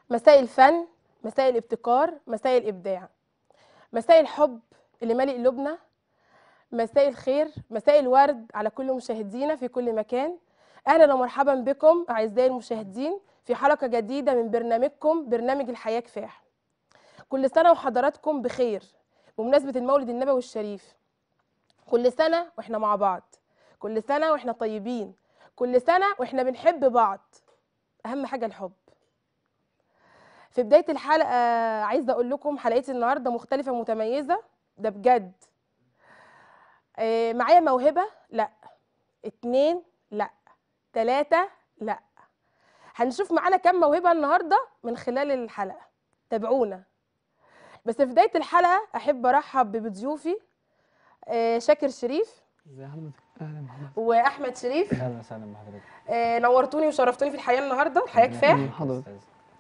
مساء الفن مساء الابتكار مساء الإبداع مساء الحب اللي مالي قلوبنا مساء الخير مساء الورد على كل مشاهدينا في كل مكان أهلا ومرحبا بكم أعزائي المشاهدين في حلقة جديدة من برنامجكم برنامج الحياة كفاح كل سنة وحضراتكم بخير بمناسبة المولد النبوي الشريف كل سنة وإحنا مع بعض كل سنة وإحنا طيبين كل سنة وإحنا بنحب بعض أهم حاجة الحب في بداية الحلقة عايزة أقول لكم حلقتي النهاردة مختلفة متميزة ده بجد آه، معايا موهبة؟ لا اتنين؟ لا تلاتة؟ لا هنشوف معانا كام موهبة النهاردة من خلال الحلقة تابعونا بس في بداية الحلقة أحب أرحب بضيوفي آه، شاكر شريف ازي حضرتك اهلا محمد وأحمد شريف اهلا وسهلا بحضرتك آه، نورتوني وشرفتوني في الحياة النهاردة الحياة كفاح أهلا حضرتك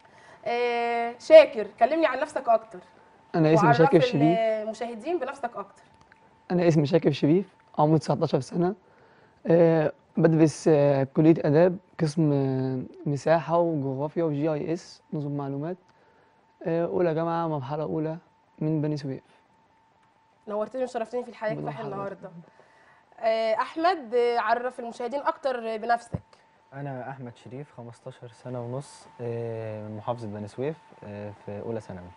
آه، شاكر كلمني عن نفسك أكتر انا اسمي وعرف شاكر شريف المشاهدين بنفسك أكتر انا اسمي شاكر شريف عمري 19 سنه أه بدرس أه كليه اداب قسم أه مساحه وجغرافيا وجي اي اس نظم معلومات أه اولى جامعه مرحله اولى من بني سويف نورتني وشرفتني في الحياة ربنا كفاح يحفظك. النهاردة آه، أحمد آه، عرف المشاهدين أكتر بنفسك انا احمد شريف 15 سنه ونص آه، من محافظه بني سويف آه، في اولى ثانوي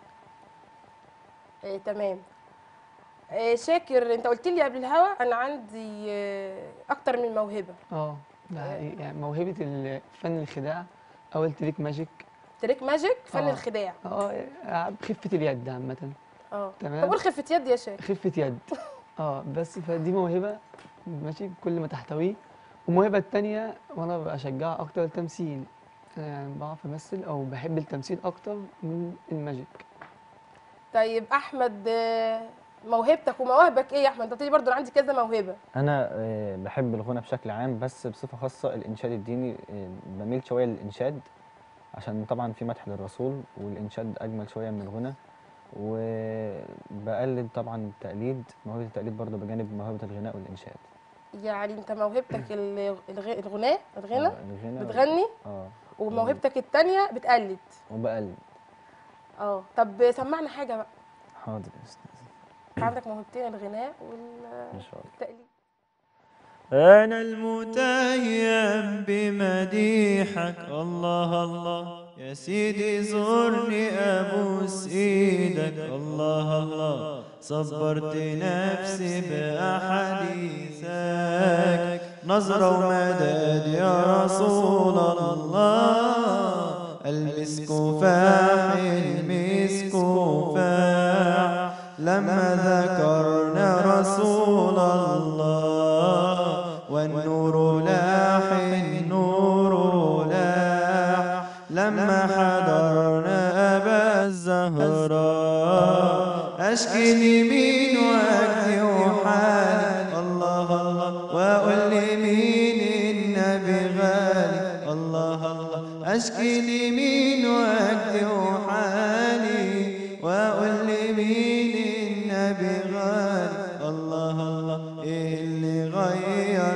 آه، تمام آه، شاكر انت قلت لي قبل الهوا انا عندي آه، اكتر من موهبه اه ده حقيقي يعني موهبه ال- فن الخداع او التريك ماجيك تريك ماجيك فن آه. الخداع اه خفه اليد عامه اه تمام. طب قول خفه يد يا شاكر خفة يد اه بس فدي موهبة ماشي كل ما تحتويه والموهبة التانية وانا بشجعها اكتر التمثيل أنا يعني بعرف امثل او بحب التمثيل اكتر من الماجيك طيب احمد آه، موهبتك ومواهبك ايه يا احمد انت قلت لي برضه أنا عندي كذا موهبه انا آه، بحب الغنى بشكل عام بس بصفه خاصه الانشاد الديني آه، بميل شويه للانشاد عشان طبعا في مدح للرسول والانشاد اجمل شويه من الغنى وبقلد طبعا التقليد موهبه التقليد برضه بجانب موهبه الغناء والانشاد يعني انت موهبتك ال- الغ- الغناء الغنى آه، الغنى بتغني اه وموهبتك التانية بتقلد وبقلد اه طب سمعنا حاجه بقى حاضر يا استاذ انت عندك موهبتين الغناء ان شاء الله والتقليد أنا المتيم بمديحك الله الله يا سيدي زورني أبوس إيدك الله الله صبرت نفسي بأحاديثك نظرة ومدد يا رسول الله المسك فاح المسك فاح لما ذكرنا رسول الله والنور لاح النور لاح لما حضرنا أبا الزهراء أشكي لمين وأكفي وحالي الله الله وأقول لمين النبي غالي الله الله أشكي لمين وأكفي وحالي وأقول لمين النبي غالي الله الله إيه اللي غير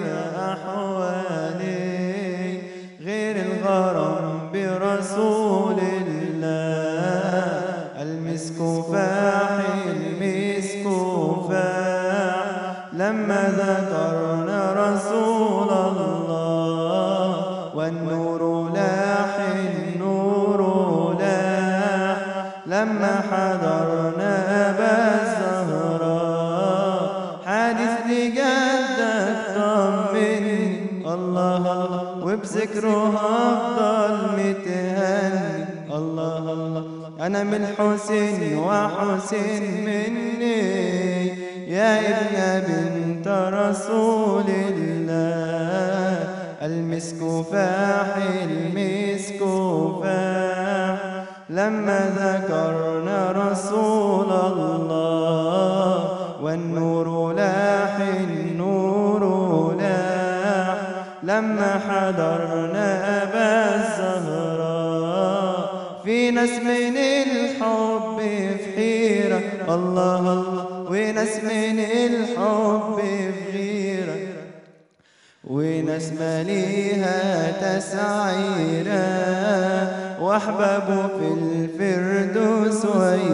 أحوالي غير الغرام برسول الله المسك فاح المسك فاح لما ذكرنا رسول الله والنور لاح النور لاح لما حضرنا أبا الزهراء حادث لجدك طمني الله الله وبذكره أفضل متهني الله الله أنا من الحسين وحسين مني يا ابن بنت رسول الله المسك فاح المسك فاح لما ذكرنا رسول الله والنور لاح النور لاح لما حضرنا أبا الزهراء في ناس من الحب في حيرة الله الله وناس من الحب في غيرة وناس ماليها تسعيرة واحبابه في الفردوس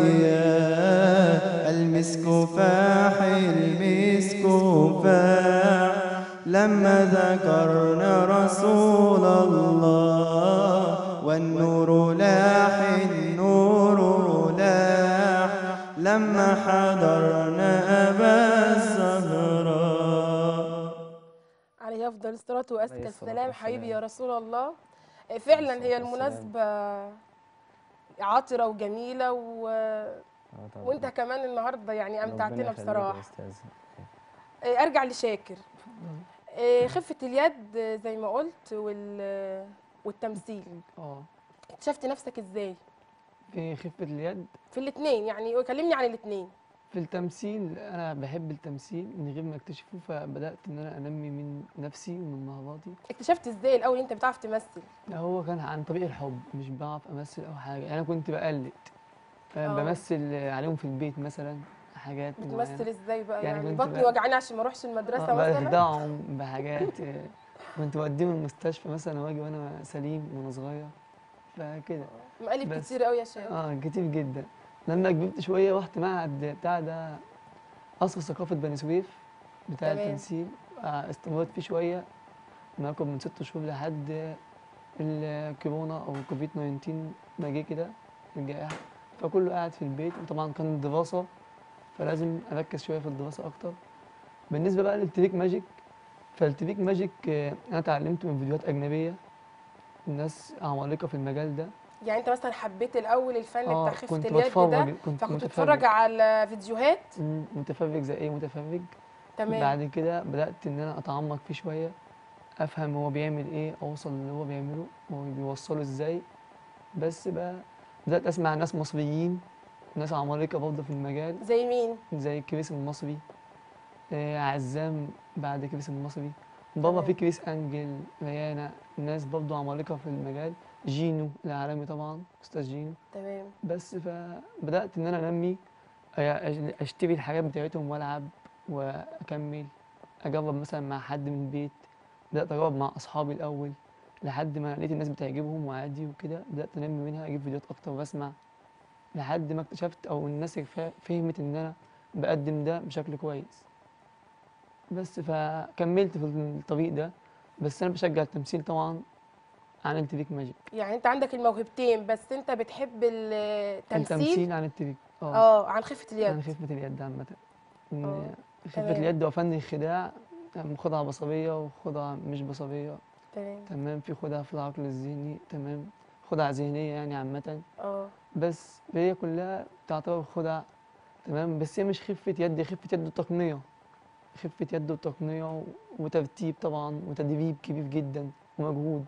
وياه المسك فاح المسك فاح لما ذكرنا رسول الله والنور لاح النور لاح لما حضرنا أبا الزهراء عليه افضل الصلاه وازكى عليه الصلاة السلام حبيبي يا والسلام. رسول الله آه، فعلا الصلاة هي والسلام. المناسبه عطره وجميله و... آه طبعاً. وانت كمان النهارده يعني ربنا امتعتنا يخليك يا بصراحه أستاذ. آه، ارجع لشاكر آه، خفه اليد آه، زي ما قلت وال... والتمثيل اه اكتشفت نفسك ازاي في خفة اليد في الاثنين يعني كلمني عن الاثنين في التمثيل انا بحب التمثيل من غير ما اكتشفه فبدات ان انا انمي من نفسي ومن مهاراتي اكتشفت ازاي الاول انت بتعرف تمثل لا هو كان عن طريق الحب مش بعرف امثل او حاجه يعني انا كنت بقلد آه. بمثل عليهم في البيت مثلا حاجات بتمثل معينة. ازاي بقى يعني يعني, كنت بطني بقى- وجعاني عشان ما اروحش المدرسه آه، مثلا بخدعهم بحاجات آه، كنت بوديهم المستشفى مثلا واجي وانا سليم وانا صغير فكده مقالب بس. كتير قوي يا شباب اه كتير جدا لما كبرت شويه رحت معهد بتاع ده قصر ثقافه بني سويف بتاع تمام. التمثيل آه، استمريت فيه شويه ما كنت من ست شهور لحد الكورونا او كوفيد 19 ما جه كده الجائحه فكله قاعد في البيت وطبعا كان الدراسه فلازم اركز شويه في الدراسه اكتر بالنسبه بقى للتريك ماجيك فالتريك ماجيك آه، انا اتعلمته من فيديوهات اجنبيه الناس عمالقه في المجال ده يعني انت مثلا حبيت الاول الفن اه بتاع خفه كنت اليد ده بتفرج كنت فكنت متفرج تتفرج على فيديوهات مم، متفرج زي ايه متفرج تمام بعد كده بدأت إن أنا أتعمق فيه شوية أفهم هو بيعمل إيه أوصل اللي هو بيعمله هو بيوصله إزاي بس بقى بدأت أسمع ناس مصريين ناس عمالقة برضه في المجال زي مين زي كريس المصري آه، عزام بعد كريس المصري بابا تمام. في كريس أنجل ريانا ناس برضه عمالقة في المجال جينو العالمي طبعا أستاذ جينو تمام بس فبدأت إن أنا أنمي أ- أشتري الحاجات بتاعتهم وألعب وأكمل أجرب مثلا مع حد من البيت بدأت أجرب مع أصحابي الأول لحد ما لقيت الناس بتعجبهم وعادي وكده بدأت أنمي منها أجيب فيديوهات أكتر وأسمع لحد ما اكتشفت أو الناس فا- فهمت إن أنا بقدم ده بشكل كويس بس فكملت في الطريق ده بس أنا بشجع التمثيل طبعا عن التريك ماجيك يعني انت عندك الموهبتين بس انت بتحب التمثيل التمثيل عن التريك اه عن خفه عن اليد خفة اليد عامة آه، إن خفة تمام. اليد هو فن الخداع يعني خدعة بصرية وخدعة مش بصرية تمام تمام في خدعة في العقل الذهني تمام خدعة ذهنية يعني عامة اه بس هي كلها تعتبر خدع تمام بس هي مش خفة يد هي خفة يد وتقنية خفة يد وتقنية و- وترتيب طبعا وتدريب كبير جدا ومجهود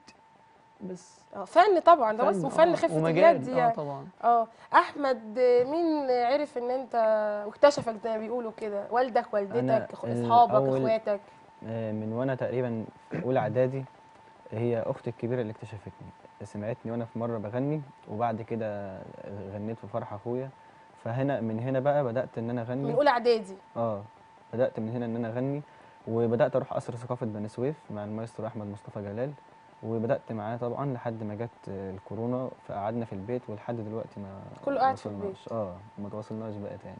بس اه فن طبعا ده اسمه فن آه، خفه ومجال اليد اه يعني طبعا اه احمد آه، مين عرف ان انت واكتشفك زي ما بيقولوا كده والدك والدتك أخ- آه، اصحابك أول- اخواتك آه، من وانا تقريبا في اولى اعدادي هي اختي الكبيره اللي اكتشفتني سمعتني وانا في مره بغني وبعد كده غنيت في فرح اخويا فهنا من هنا بقى بدات ان انا اغني من اولى اعدادي اه بدات من هنا ان انا اغني وبدات اروح قصر ثقافه بني سويف مع المايسترو احمد مصطفى جلال وبدات معاه طبعا لحد ما جت الكورونا فقعدنا في البيت ولحد دلوقتي ما كله قاعد في البيت. وصلناش. اه ما تواصلناش بقى تاني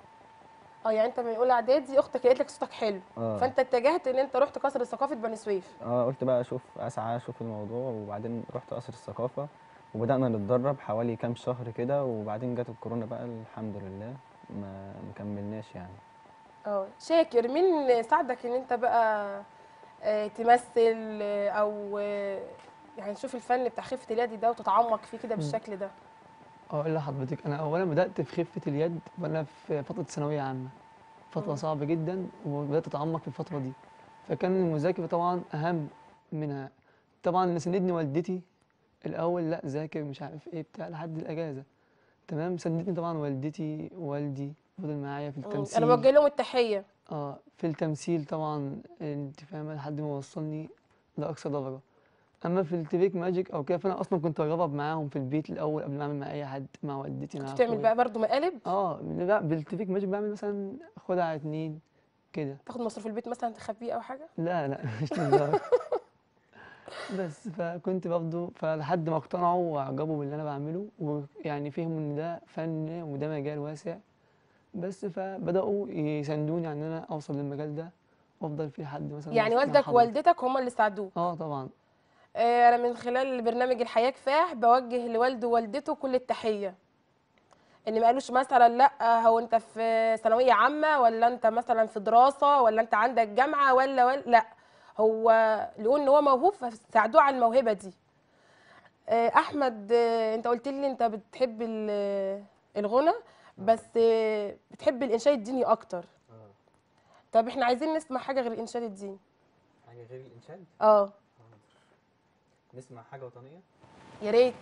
اه يعني انت من اولى اعدادي اختك قالت لك صوتك حلو اه فانت اتجهت ان انت رحت قصر ثقافه بني سويف اه قلت بقى اشوف اسعى اشوف الموضوع وبعدين رحت قصر الثقافه وبدانا نتدرب حوالي كام شهر كده وبعدين جت الكورونا بقى الحمد لله ما مكملناش يعني اه شاكر مين ساعدك ان انت بقى آه، تمثل آه، او آه، يعني تشوف الفن بتاع خفه اليد ده وتتعمق فيه كده بالشكل ده اقول لحضرتك انا اولا بدات في خفه اليد وانا في فتره ثانويه عامه فتره مم. صعبه جدا وبدات اتعمق في الفتره دي فكان المذاكره طبعا اهم منها طبعا اللي سندني والدتي الاول لا ذاكر مش عارف ايه بتاع لحد الاجازه تمام سندتني طبعا والدتي ووالدي فضل معايا في مم. التمثيل انا بوجه لهم التحيه اه في التمثيل طبعا انت فاهمه لحد ما وصلني لاقصى درجه اما في التريك ماجيك او كده فانا اصلا كنت بجرب معاهم في البيت الاول قبل ما اعمل مع اي حد مع والدتي مع كنت بتعمل أخويا. بقى برضو مقالب اه لا بالتريك ماجيك بعمل مثلا خدعه اتنين كده تاخد مصروف البيت مثلا تخبيه او حاجه لا لا مش للدرجه بس فكنت برضه فلحد ما اقتنعوا واعجبوا باللي انا بعمله ويعني فهموا ان ده فن وده مجال واسع بس فبداوا يساندوني ان انا اوصل للمجال ده وافضل فيه لحد مثلا يعني ما والدك حضرتك. ووالدتك هم اللي ساعدوك اه طبعا آه، انا من خلال برنامج الحياه كفاح بوجه لوالده ووالدته كل التحيه ان ما قالوش مثلا لا هو انت في ثانويه عامه ولا انت مثلا في دراسه ولا انت عندك جامعه ولا ولا لا هو لقوا ان هو موهوب فساعدوه على الموهبه دي آه، احمد آه، انت قلت لي انت بتحب ال- الغنى بس آه، بتحب الانشاد الديني اكتر طب احنا عايزين نسمع حاجه غير الانشاد الديني حاجه غير الانشاد اه نسمع حاجه وطنيه يا ريت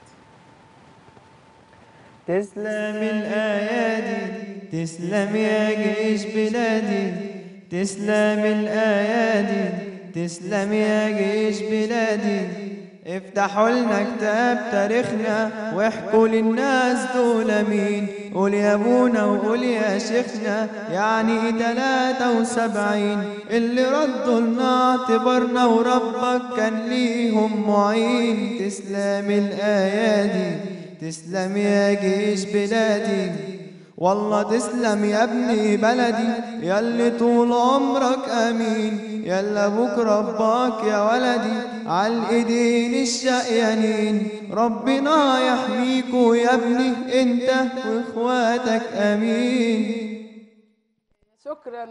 تسلم الأيادي تسلم يا جيش بلادي تسلم الأيادي تسلم يا جيش بلادي افتحوا لنا كتاب تاريخنا واحكوا للناس دول مين قول يا ابونا وقول يا شيخنا يعني تلاتة وسبعين اللي ردوا لنا اعتبرنا وربك كان ليهم معين تسلم الأيادي تسلم يا جيش بلادي والله تسلم يا ابني بلدي ياللي طول عمرك امين يلا ابوك رباك يا ولدي عالايدين الشقيانين ربنا يحميكوا يا ابني انت واخواتك امين شكرا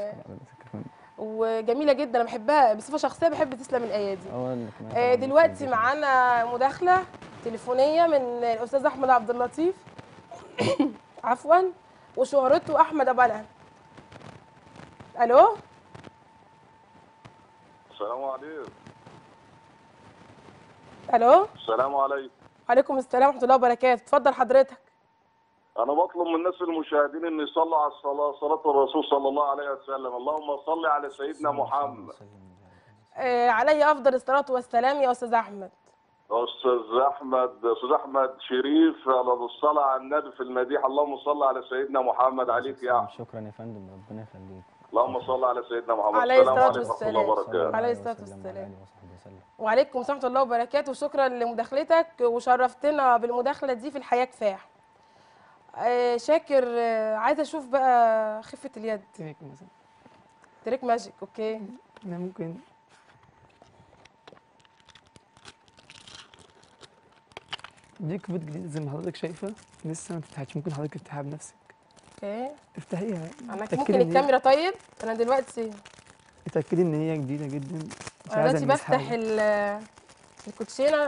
وجميله جدا انا بحبها بصفه شخصيه بحب تسلم الايادي اول كمان آه، طبعاً دلوقتي بتحب معانا مداخله تليفونيه من الاستاذ احمد عبد اللطيف عفوا وشهرته احمد ابو الهب الو السلام عليكم الو السلام عليكم وعليكم السلام ورحمه الله وبركاته اتفضل حضرتك انا بطلب من الناس المشاهدين ان يصلوا على الصلاه صلاه الرسول صلى الله عليه وسلم اللهم صل على سيدنا محمد آه علي افضل الصلاه والسلام يا استاذ احمد استاذ احمد استاذ احمد شريف على الصلاه على النبي في المديح اللهم صل على سيدنا محمد عليك يا أحمد. شكرا يا فندم ربنا يخليك اللهم صل على سيدنا محمد عليه السلام الصلاة عليكم ورحمه الله والسلام. وبركاته عليه الصلاة وسلم والسلام. وعلى آله وصحبه وسلم وعليكم ورحمه الله وبركاته شكرا لمداخلتك وشرفتنا بالمداخله دي في الحياه كفاح آه شاكر آه عايزه اشوف بقى خفه اليد تريك مثلا تريك ماجيك اوكي انا ممكن دي كروت جديدة زي ما حضرتك شايفة لسه ما فتحتش ممكن حضرتك تفتحها بنفسك اوكي افتحيها انا اتأكدي ممكن إن هي- الكاميرا طيب انا دلوقتي اتأكدي ان هي جديدة جدا مش انا عايزة دلوقتي نمسحها بفتح ال- الكوتشينه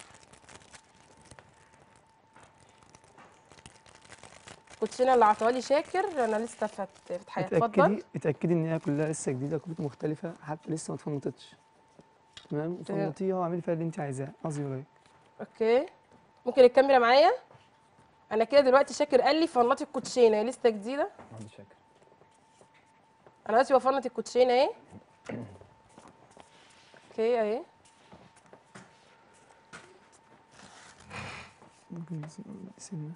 الكوتشينه اللي عطاها شاكر انا لسه فت- فاتحاها اتفضل اتأكدي اتأكدي ان هي كلها لسه جديدة كروت مختلفة حتى لسه ما اتفنطتش تمام تمام. فنطيها واعملي فيها اللي انت عايزاه قصدي وراك اوكي ممكن الكاميرا معايا انا كده دلوقتي شاكر قال لي فنطي الكوتشينه هي لسه جديده محمد شاكر انا دلوقتي بفنط الكوتشينه اهي اوكي اهي ممكن بس- سنة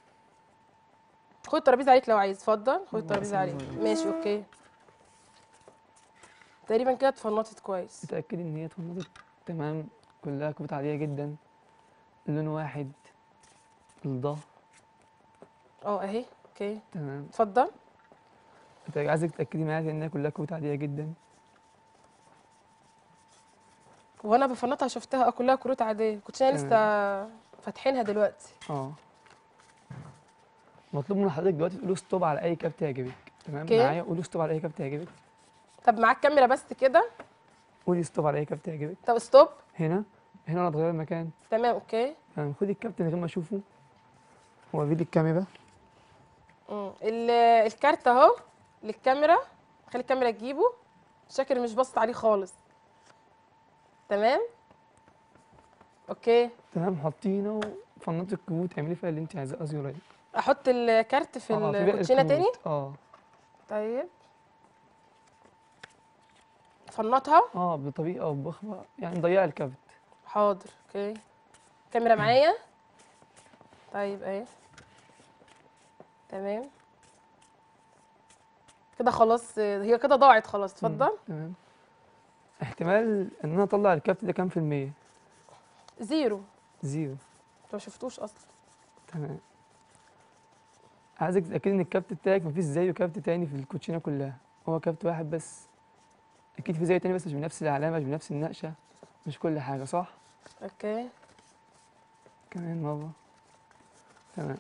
خد الترابيزه عليك لو عايز اتفضل خد الترابيزه سنة عليك صغيرة. ماشي اوكي تقريبا كده اتفنطت كويس اتأكدي ان هي اتفنطت تمام كلها كروت عادية جدا لون واحد الظهر اه اهي اوكي تمام اتفضل أنت عايزك تتأكدي معايا إنها كلها كروت عادية جدا وانا بفنطها شفتها اه كلها كروت عاديه الكوتشينه لسه فاتحينها دلوقتي اه مطلوب من حضرتك دلوقتي تقولوا ستوب على أي كارت يعجبك تمام أوكي. معايا قولوا ستوب على أي كارت يعجبك طب معاك كاميرا بس كده قولي ستوب على أي كارت يعجبك طب ستوب هنا هنا أنا اتغير المكان تمام اوكي تمام خدي الكارت من غير ما أشوفه وأوريلي الكاميرا مم. ال- الكارت اهو للكاميرا خلي الكاميرا تجيبه شاكر مش باصص عليه خالص تمام اوكي تمام حطينا وفنطي الكروت اعملي فيها اللي أنت عايزاه قصدي وراك احط الكارت في آه، باقي الكوتشينه تاني الكروت. اه طيب فنطها اه بطريقة أو بأخرى يعني ضيقي الكارت حاضر اوكي كاميرا معايا طيب اهي تمام كده خلاص هي كده ضاعت خلاص اتفضل تمام احتمال ان انا اطلع الكارت ده كام في المية زيرو زيرو انت ما شفتوش اصلا تمام عايزك تتأكد ان الكارت بتاعك مفيش زيه كارت تاني في الكوتشينة كلها هو كارت واحد بس اكيد في زيه تاني بس مش بنفس العلامة مش بنفس النقشة مش كل حاجة صح اوكي كمان مرة تمام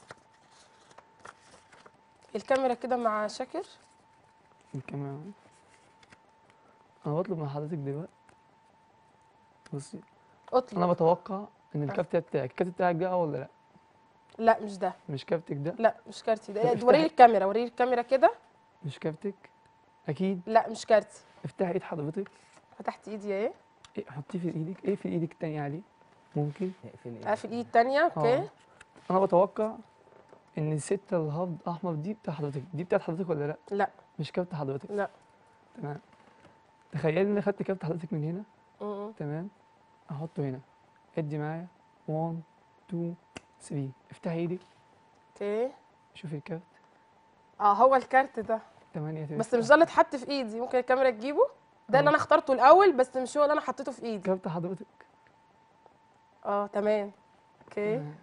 الكاميرا كده مع شاكر الكاميرا انا بطلب من حضرتك دلوقتي بصي انا اطلب بتوقع ان الكارت بتاعك الكارت بتاعك ده اه ولا لا لا مش ده مش كارتك ده لا مش كارتي طب ده افتحي. وريني الكاميرا وريني الكاميرا كده مش كارتك اكيد لا مش كارتي افتحي ايد حضرتك فتحت ايدي اهي إيه حطيه في ايدك ايه في ايدك التانية عليه ممكن اقفل ايه قافل الايد التانية اوكي اه انا بتوقع ان الستة الهبد احمر دي بتاع حضرتك دي بتاعت حضرتك ولا لا لا مش كارت حضرتك لا تمام تخيلي ان انا خدت كارت حضرتك من هنا م-م. تمام احطه هنا ادي معايا 1 2 3 افتحي ايدك اوكي شوفي الكارت اه هو الكارت ده 8 بس مش ده اللي اتحط في ايدي ممكن الكاميرا تجيبه ده اللي اه. انا اخترته الاول بس مش هو اللي انا حطيته في ايدي كارت حضرتك اه تمام اوكي تمام.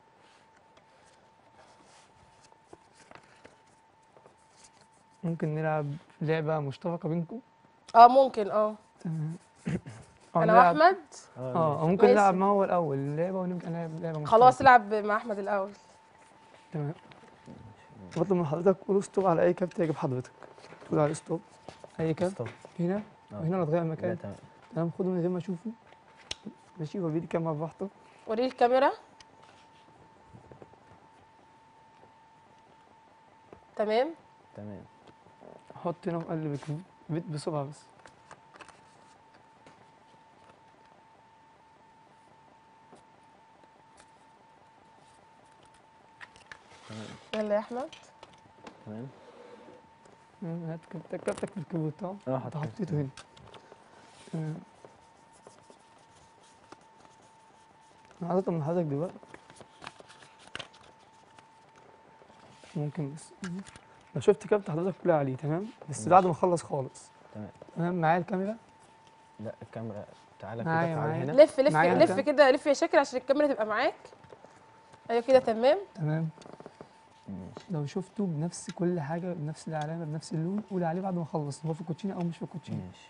ممكن نلعب لعبة مشتركة بينكم اه ممكن اه تمام أو انا نلعب- واحمد اه أو ممكن ماشي. نلعب ما هو الأول اللعبة ونبقى نلعب لعبة مشتركة خلاص العب مع احمد الاول تمام بطلب من حضرتك قول ستوب على أي كارت يعجب حضرتك تقول عليه ستوب أي كارت ستوب هنا آه. وهنا ولا تغير لا مكان تمام تمام خده من غير ما أشوفه ماشي وريني الكاميرا براحتك وريني الكاميرا تمام تمام حط هنا وقلب الكروت بيت بسرعة بس تمام يلا يا احمد تمام تمام، هات كارتك كارتك في الكروت اهو اه انت حطيته. حطيته هنا تمام انا عايز اطلب من حضرتك دلوقتي ممكن بس لو شفت كارت حضرتك قول عليه تمام بس ماشي. بعد ما اخلص خالص تمام تمام معايا الكاميرا لا الكاميرا تعالى كده معايا- تعالى معايا. هنا لف لف معايا لف أنت؟ كده لف يا شاكر عشان الكاميرا تبقى معاك ايوه كده تمام تمام ماشي لو شفته بنفس كل حاجه بنفس العلامه بنفس اللون قول عليه بعد ما اخلص هو في الكوتشينه او مش في الكوتشينه ماشي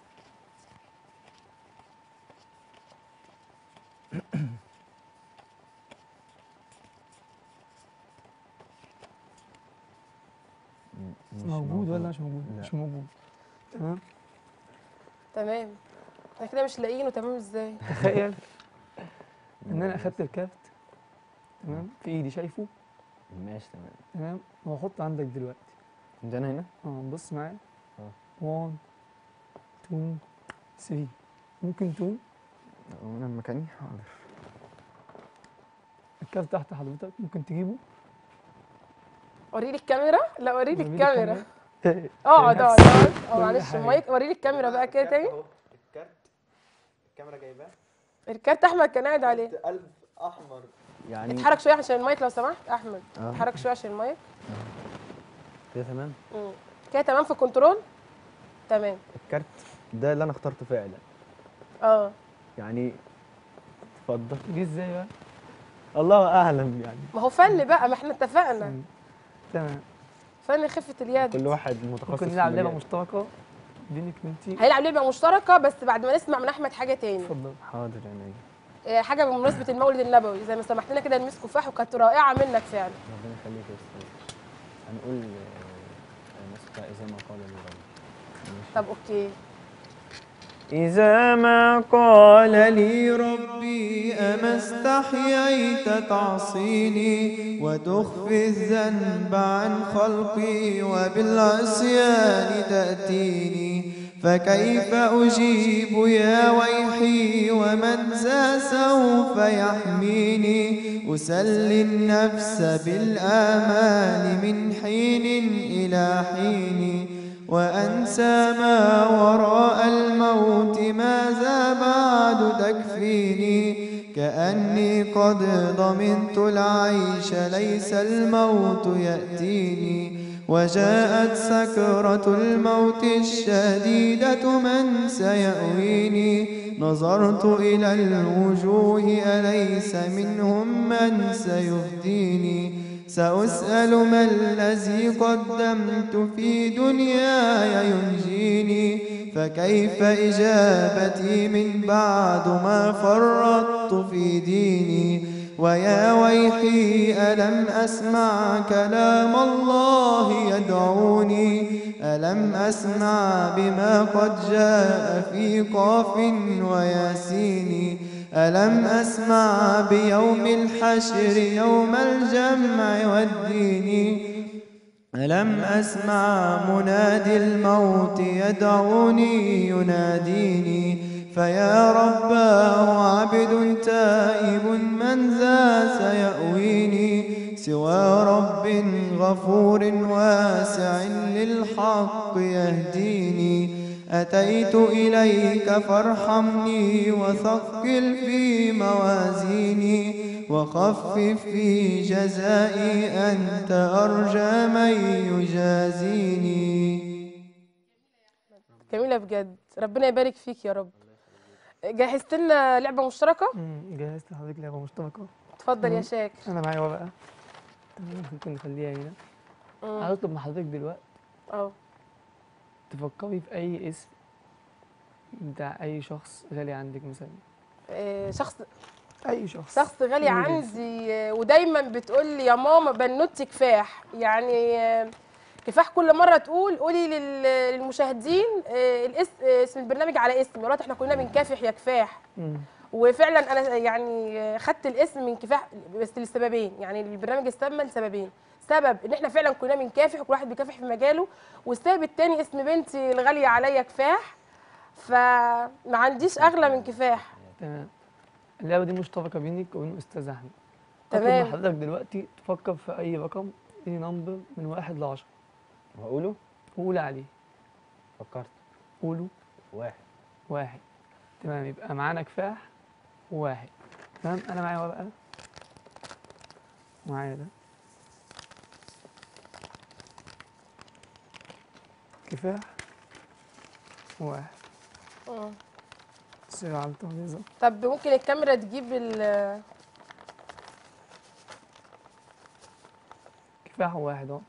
م- مش موجود ولا مش موجود لا. مش موجود تمام تمام احنا كده مش لاقيينه تمام ازاي تخيل ان انا اخدت الكارت تمام في ايدي شايفه ماشي تمام تمام وهحط عندك دلوقتي ده انا هنا اه بص معايا اه. 1 2 3 ممكن تقوم انا مكاني حاضر الكارت تحت حضرتك ممكن تجيبه وريني الكاميرا لا وريني وريني الكاميرا الكاميرا. اقعد اقعد نفس اقعد اه كل معلش حاجة. المايك وريني الكاميرا بقى كده تاني الكارت الكاميرا جايباه الكارت احمد كان قاعد عليه قلب احمر يعني اتحرك شويه عشان المايك لو سمحت احمد اه اتحرك شويه عشان المايك كده تمام مم. كده تمام في الكنترول تمام الكارت ده اللي انا اخترته فعلا اه يعني اتفضل جه ازاي بقى الله اعلم يعني ما هو فن بقى ما احنا اتفقنا تمام فن خفه اليد كل واحد متخصص ممكن في نلعب لعبه مجال. مشتركه بينك وانتي هيلعب لعبه مشتركه بس بعد ما نسمع من احمد حاجه تاني اتفضل حاضر يعني آه، حاجه بمناسبه المولد النبوي زي ما سمحت لنا كده نمسك كفاح وكانت رائعه منك فعلا ربنا يخليك يا استاذ هنقول آه، نسخة إذا ما قال لي ربي ماشي. طب اوكي إذا ما قال لي ربي أما استحييت تعصيني وتخفي الذنب عن خلقي وبالعصيان تأتيني فكيف أجيب يا ويحي ومن ذا سوف يحميني أسلي النفس بالآمال من حين إلى حين وأنسى ما وراء الموت ماذا بعد تكفيني كأني قد ضمنت العيش ليس الموت يأتيني وجاءت سكرة الموت الشديدة من سيأويني نظرت إلى الوجوه أليس منهم من سيهديني سأسأل ما الذي قدمت في دنياي ينجيني فكيف إجابتي من بعد ما فرطت في ديني ويا ويحي ألم أسمع كلام الله يدعوني ألم أسمع بما قد جاء في قاف وياسين ألم أسمع بيوم الحشر يوم الجمع والدين ألم أسمع منادي الموت يدعوني يناديني فيا رباه عبد تائب من ذا سيأويني سوى رب غفور واسع للحق يهديني أتيت إليك فارحمني وثقل في موازيني وخفف في جزائي أنت أرجى من يجازيني جميله بجد ربنا يبارك فيك يا رب جهزت لنا لعبه مشتركه مم، جهزت لحضرتك لعبة مشتركة اتفضل يا مم. شاكر أنا معايا ورقة تمام ممكن نخليها هنا مم. هطلب من حضرتك دلوقتي اه تفكري في أي اسم بتاع أي شخص غالي عندك مثلا آه، شخص أي شخص شخص غالي موجود. عندي آه، ودايما بتقول لي يا ماما بنوتي كفاح يعني آه، كفاح كل مره تقول قولي لل- للمشاهدين آه، الاس- آه، اسم البرنامج على اسمي مرات احنا كلنا بنكافح يا كفاح مم. وفعلا انا يعني آه، خدت الاسم من كفاح بس لسببين يعني البرنامج اتسمى لسببين سبب ان احنا فعلا كلنا بنكافح وكل واحد بيكافح في مجاله والسبب التاني اسم بنتي الغاليه عليا كفاح فما عنديش اغلى من كفاح تمام اللعبة دي مشتركة بينك وبين أستاذ أحمد هطلب تمام. من حضرتك دلوقتي تفكر في أي رقم أي نمبر من واحد لعشرة وأقوله وقول عليه فكرت قولوا واحد واحد تمام يبقى معانا كفاح وواحد تمام أنا معايا ورقة معايا ده كفاح وواحد مم. سير على الترابيزة طب ممكن الكاميرا تجيب ال كفاح وواحد أهو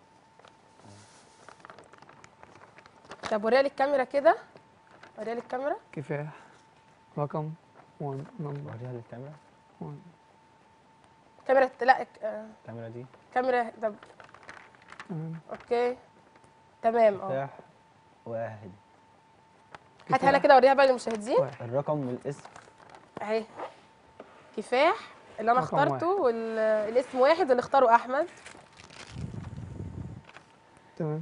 طب وريها لي الكاميرا كده وريها لي الكاميرا كفاح رقم 1 نمبر وريها للكاميرا 1 كاميرا لا آه، الكاميرا دي كاميرا طب تمام اوكي تمام اه مفتاح واحد هاتها لنا كده وريها بقى للمشاهدين واحد الرقم والاسم اهي كفاح اللي انا رقم اخترته والاسم واحد اللي اختاره احمد تمام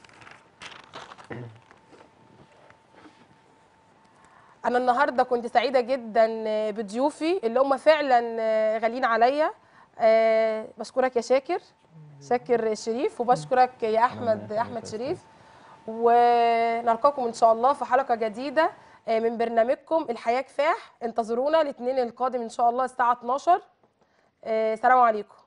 انا النهارده كنت سعيده جدا بضيوفي اللي هم فعلا غاليين عليا آه، بشكرك يا شاكر شاكر شريف وبشكرك يا احمد يخليك احمد يا شريف ونلقاكم ان شاء الله في حلقه جديده آه، من برنامجكم الحياه كفاح انتظرونا الاثنين القادم ان شاء الله الساعه 12 آه، سلام عليكم